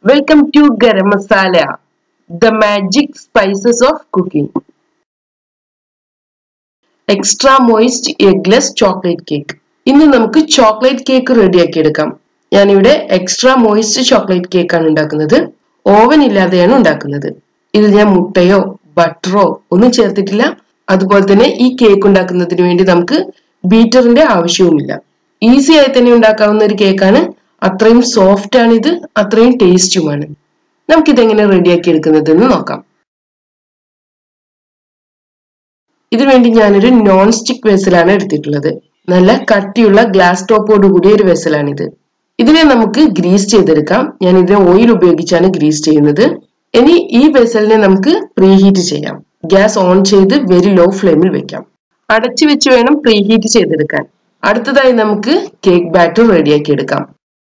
Welcome to Garam Masala, the magic spices of cooking. Extra moist eggless chocolate cake ഇന്ന് നമുക്ക് chocolate cake റെഡിയാക്കി എടുക്കാം ഞാനിവിടെ extra moist chocolate കേക്കാണ് ഉണ്ടാക്കുന്നത് ഓവൻ ഇല്ലാതെയാണ് ഉണ്ടാക്കുന്നത് ഇതിൽ ഞാൻ മുട്ടയോ ബട്ടറോ ഒന്നും ചേർത്തിട്ടില്ല അതുപോലെ തന്നെ ഈ കേക്ക് ഉണ്ടാക്കുന്നതിന് വേണ്ടി നമുക്ക് ബീറ്ററിന്റെ ആവശ്യവുമില്ല ഈസി ആയി തന്നെ ഉണ്ടാക്കാവുന്ന ഒരു കേക്കാണ് അത്രയും സോഫ്റ്റ് ആണ് ഇത് അത്രയും ടേസ്റ്റുമാണ് നമുക്കിതെങ്ങനെ റെഡിയാക്കി എടുക്കുന്നതെന്ന് നോക്കാം ഇതിനുവേണ്ടി ഞാനൊരു നോൺ സ്റ്റിക് വെസലാണ് എടുത്തിട്ടുള്ളത് നല്ല കട്ടിയുള്ള ഗ്ലാസ് ടോപ്പോട് കൂടിയ ഒരു വെസലാണിത് ഇതിനെ നമുക്ക് ഗ്രീസ് ചെയ്തെടുക്കാം ഞാൻ ഇതിനെ ഓയിൽ ഉപയോഗിച്ചാണ് ഗ്രീസ് ചെയ്യുന്നത് ഇനി ഈ വെസലിനെ നമുക്ക് പ്രീഹീറ്റ് ചെയ്യാം ഗ്യാസ് ഓൺ ചെയ്ത് വെരി ലോ ഫ്ലെയിമിൽ വെക്കാം അടച്ചു വെച്ച് വേണം പ്രീഹീറ്റ് ചെയ്തെടുക്കാൻ അടുത്തതായി നമുക്ക് കേക്ക് ബാറ്റർ റെഡിയാക്കി എടുക്കാം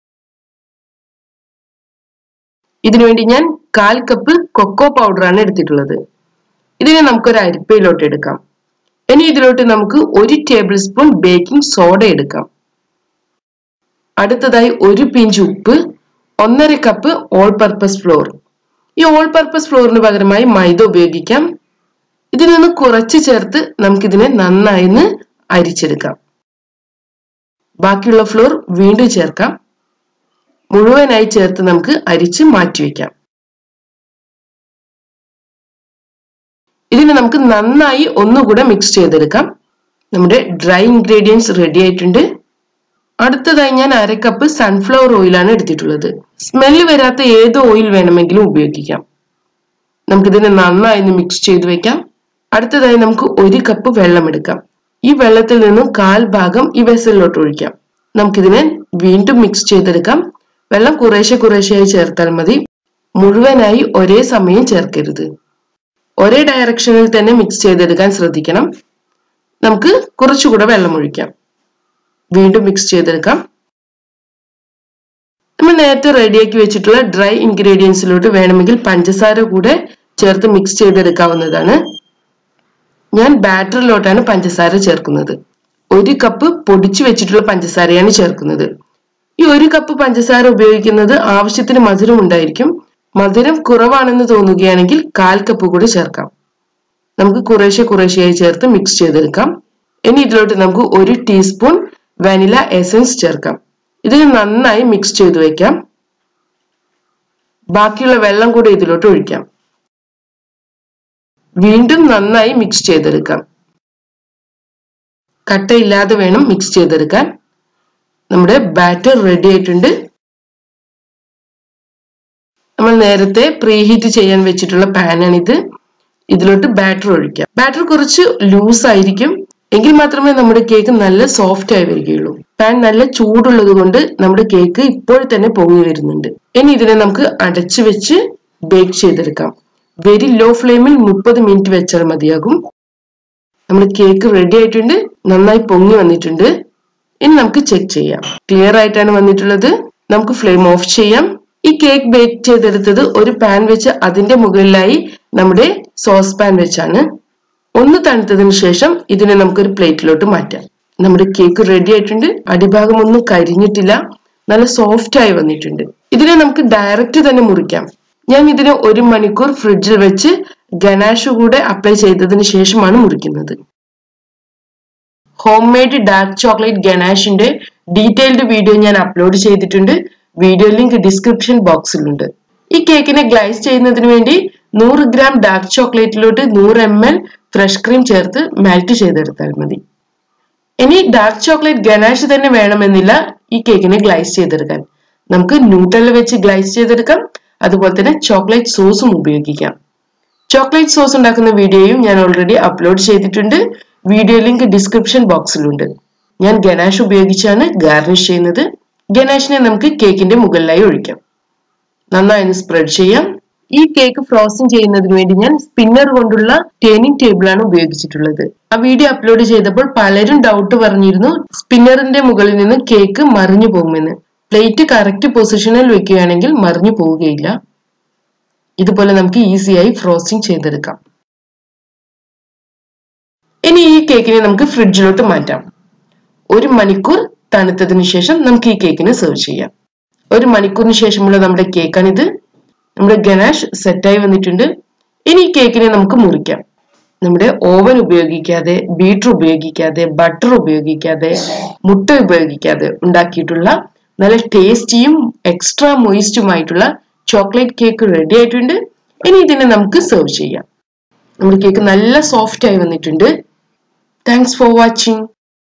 ഇതിനുവേണ്ടി ഞാൻ കാൽ കപ്പ് കൊക്കോ പൗഡറാണ് എടുത്തിട്ടുള്ളത് ഇതിനെ നമുക്കൊരു അരിപ്പയിലോട്ട് എടുക്കാം ഇനി ഇതിലോട്ട് നമുക്ക് ഒരു ടേബിൾ സ്പൂൺ ബേക്കിംഗ് സോഡ എടുക്കാം അടുത്തതായി ഒരു പിഞ്ച് ഉപ്പ് ഒന്നര കപ്പ് ഓൾ പർപ്പസ് ഫ്ലോർ ഈ ഓൾ പർപ്പസ് ഫ്ലോറിന് പകരമായി മൈദ ഉപയോഗിക്കാം ഇതിൽ നിന്ന് കുറച്ച് ചേർത്ത് നമുക്കിതിനെ നന്നായി അരിച്ചെടുക്കാം ബാക്കിയുള്ള ഫ്ലോർ വീണ്ടും ചേർക്കാം മുഴുവനായി ചേർത്ത് നമുക്ക് അരിച്ച് മാറ്റിവെക്കാം ഇതിനെ നമുക്ക് നന്നായി ഒന്നുകൂടെ മിക്സ് ചെയ്തെടുക്കാം നമ്മുടെ ഡ്രൈ ഇൻഗ്രീഡിയൻസ് റെഡി ആയിട്ടുണ്ട് അടുത്തതായി ഞാൻ അര കപ്പ് സൺഫ്ലവർ ഓയിലാണ് എടുത്തിട്ടുള്ളത് സ്മെല്ല് വരാത്ത ഏത് ഓയിൽ വേണമെങ്കിലും ഉപയോഗിക്കാം നമുക്കിതിനെ നന്നായി മിക്സ് ചെയ്ത് വെക്കാം അടുത്തതായി നമുക്ക് ഒരു കപ്പ് വെള്ളം എടുക്കാം ഈ വെള്ളത്തിൽ നിന്നും കാൽ ഭാഗം ഈ വെസലിലോട്ട് ഒഴിക്കാം നമുക്കിതിനെ വീണ്ടും മിക്സ് ചെയ്തെടുക്കാം വെള്ളം കുറേശ്ശെ കുറേശ്ശെയായി ചേർത്താൽ മതി മുഴുവനായി ഒരേ സമയം ചേർക്കരുത് ഒരേ ഡയറക്ഷനിൽ തന്നെ മിക്സ് ചെയ്തെടുക്കാൻ ശ്രദ്ധിക്കണം നമുക്ക് കുറച്ചുകൂടെ വെള്ളം ഒഴിക്കാം വീണ്ടും മിക്സ് ചെയ്തെടുക്കാം നമ്മൾ നേരത്തെ റെഡിയാക്കി വെച്ചിട്ടുള്ള ഡ്രൈ ഇൻഗ്രീഡിയൻസിലോട്ട് വേണമെങ്കിൽ പഞ്ചസാര കൂടെ ചേർത്ത് മിക്സ് ചെയ്തെടുക്കാവുന്നതാണ് ഞാൻ ബാറ്ററിലോട്ടാണ് പഞ്ചസാര ചേർക്കുന്നത് ഒരു കപ്പ് പൊടിച്ചു വെച്ചിട്ടുള്ള പഞ്ചസാരയാണ് ചേർക്കുന്നത് ഈ ഒരു കപ്പ് പഞ്ചസാര ഉപയോഗിക്കുന്നത് ആവശ്യത്തിന് മധുരം ഉണ്ടായിരിക്കും മധുരം കുറവാണെന്ന് തോന്നുകയാണെങ്കിൽ കാൽ കപ്പ് കൂടി ചേർക്കാം നമുക്ക് കുറേശ്ശെ കുറേശ്ശെയായി ചേർത്ത് മിക്സ് ചെയ്തെടുക്കാം ഇനി ഇതിലോട്ട് നമുക്ക് ഒരു ടീസ്പൂൺ വാനില എസൻസ് ചേർക്കാം ഇതിന് നന്നായി മിക്സ് ചെയ്ത് വെക്കാം ബാക്കിയുള്ള വെള്ളം കൂടി ഇതിലോട്ട് ഒഴിക്കാം വീണ്ടും നന്നായി മിക്സ് ചെയ്തെടുക്കാം കട്ടയില്ലാതെ വേണം മിക്സ് ചെയ്തെടുക്കാൻ നമ്മുടെ ബാറ്റർ റെഡി ആയിട്ടുണ്ട് നമ്മൾ നേരത്തെ പ്രീഹീറ്റ് ചെയ്യാൻ വെച്ചിട്ടുള്ള പാനാണിത് ഇതിലോട്ട് ബാറ്റർ ഒഴിക്കാം ബാറ്റർ കുറച്ച് ലൂസ് ആയിരിക്കും എങ്കിൽ മാത്രമേ നമ്മുടെ കേക്ക് നല്ല സോഫ്റ്റ് ആയി വരികയുള്ളൂ പാൻ നല്ല ചൂടുള്ളത് കൊണ്ട് നമ്മുടെ കേക്ക് ഇപ്പോൾ തന്നെ പൊങ്ങി വരുന്നുണ്ട് ഇനി ഇതിനെ നമുക്ക് അടച്ചു വെച്ച് ബേക്ക് ചെയ്തെടുക്കാം വെരി ലോ ഫ്ലെയിമിൽ മുപ്പത് മിനിറ്റ് വെച്ചാൽ മതിയാകും നമ്മുടെ കേക്ക് റെഡി ആയിട്ടുണ്ട് നന്നായി പൊങ്ങി വന്നിട്ടുണ്ട് ഇനി നമുക്ക് ചെക്ക് ചെയ്യാം ക്ലിയർ ആയിട്ടാണ് വന്നിട്ടുള്ളത് നമുക്ക് ഫ്ലെയിം ഓഫ് ചെയ്യാം ഈ കേക്ക് ബേക്ക് ചെയ്തെടുത്തത് ഒരു പാൻ വെച്ച് അതിന്റെ മുകളിലായി നമ്മുടെ സോസ് പാൻ വെച്ചാണ് ഒന്ന് തണുത്തതിന് ശേഷം ഇതിനെ നമുക്കൊരു പ്ലേറ്റിലോട്ട് മാറ്റാം നമ്മുടെ കേക്ക് റെഡി ആയിട്ടുണ്ട് അടിഭാഗം ഒന്നും കരിഞ്ഞിട്ടില്ല നല്ല സോഫ്റ്റ് ആയി വന്നിട്ടുണ്ട് ഇതിനെ നമുക്ക് ഡയറക്റ്റ് തന്നെ മുറിക്കാം ഞാൻ ഇതിനെ ഒരു മണിക്കൂർ ഫ്രിഡ്ജിൽ വെച്ച് ഗനാഷ് കൂടെ അപ്ലൈ ചെയ്തതിന് ശേഷമാണ് മുറിക്കുന്നത് ഹോം മെയ്ഡ് ഡാർക്ക് ചോക്ലേറ്റ് ഗനാഷിന്റെ ഡീറ്റെയിൽഡ് വീഡിയോ ഞാൻ അപ്ലോഡ് ചെയ്തിട്ടുണ്ട് വീഡിയോ ലിങ്ക് ഡിസ്ക്രിപ്ഷൻ ബോക്സിലുണ്ട് ഈ കേക്കിനെ ഗ്ലൈസ് ചെയ്യുന്നതിന് വേണ്ടി നൂറ് ഗ്രാം ഡാർക്ക് ചോക്ലേറ്റിലോട്ട് നൂറ് എം എൽ ഫ്രഷ് ക്രീം ചേർത്ത് മെൽറ്റ് ചെയ്തെടുത്താൽ മതി ഇനി ഡാർക്ക് ചോക്ലേറ്റ് ഗനാഷ് തന്നെ വേണമെന്നില്ല ഈ കേക്കിനെ ഗ്ലൈസ് ചെയ്തെടുക്കാൻ നമുക്ക് ന്യൂട്ടല്ല വെച്ച് ഗ്ലൈസ് ചെയ്തെടുക്കാം അതുപോലെ തന്നെ ചോക്ലേറ്റ് സോസും ഉപയോഗിക്കാം ചോക്ലേറ്റ് സോസ് ഉണ്ടാക്കുന്ന വീഡിയോയും ഞാൻ ഓൾറെഡി അപ്ലോഡ് ചെയ്തിട്ടുണ്ട് വീഡിയോ ലിങ്ക് ഡിസ്ക്രിപ്ഷൻ ബോക്സിലുണ്ട് ഞാൻ ഗനാഷ് ഉപയോഗിച്ചാണ് ഗാർണിഷ് ചെയ്യുന്നത് ഗനാഷിനെ നമുക്ക് കേക്കിന്റെ മുകളിലായി ഒഴിക്കാം നന്നായി സ്പ്രെഡ് ചെയ്യാം ഈ കേക്ക് ഫ്രോസിംഗ് ചെയ്യുന്നതിന് വേണ്ടി ഞാൻ സ്പിന്നർ കൊണ്ടുള്ള ടേണിംഗ് ടേബിൾ ആണ് ഉപയോഗിച്ചിട്ടുള്ളത് ആ വീഡിയോ അപ്ലോഡ് ചെയ്തപ്പോൾ പലരും ഡൗട്ട് പറഞ്ഞിരുന്നു സ്പിന്നറിന്റെ മുകളിൽ നിന്ന് കേക്ക് മറിഞ്ഞു പോകുമെന്ന് പ്ലേറ്റ് കറക്റ്റ് പൊസിഷനിൽ വെക്കുകയാണെങ്കിൽ മറിഞ്ഞു പോവുകയില്ല ഇതുപോലെ നമുക്ക് ഈസിയായി ഫ്രോസ്റ്റിംഗ് ചെയ്തെടുക്കാം ഇനി ഈ കേക്കിനെ നമുക്ക് ഫ്രിഡ്ജിലോട്ട് മാറ്റാം ഒരു മണിക്കൂർ തണുത്തതിന് ശേഷം നമുക്ക് ഈ കേക്കിന് സെർവ് ചെയ്യാം ഒരു മണിക്കൂറിന് ശേഷമുള്ള നമ്മുടെ കേക്കാണിത് നമ്മുടെ ഗനാഷ് സെറ്റായി വന്നിട്ടുണ്ട് ഇനി ഈ കേക്കിനെ നമുക്ക് മുറിക്കാം നമ്മുടെ ഓവൻ ഉപയോഗിക്കാതെ ബീറ്റർ ഉപയോഗിക്കാതെ ബട്ടർ ഉപയോഗിക്കാതെ മുട്ട ഉപയോഗിക്കാതെ ഉണ്ടാക്കിയിട്ടുള്ള നല്ല ടേസ്റ്റിയും എക്സ്ട്രാ മൊയിസ്റ്റുമായിട്ടുള്ള ചോക്ലേറ്റ് കേക്ക് റെഡി ആയിട്ടുണ്ട് ഇനി ഇതിനെ നമുക്ക് സെർവ് ചെയ്യാം നമ്മുടെ കേക്ക് നല്ല സോഫ്റ്റ് ആയി വന്നിട്ടുണ്ട് താങ്ക്സ് ഫോർ വാച്ചിങ്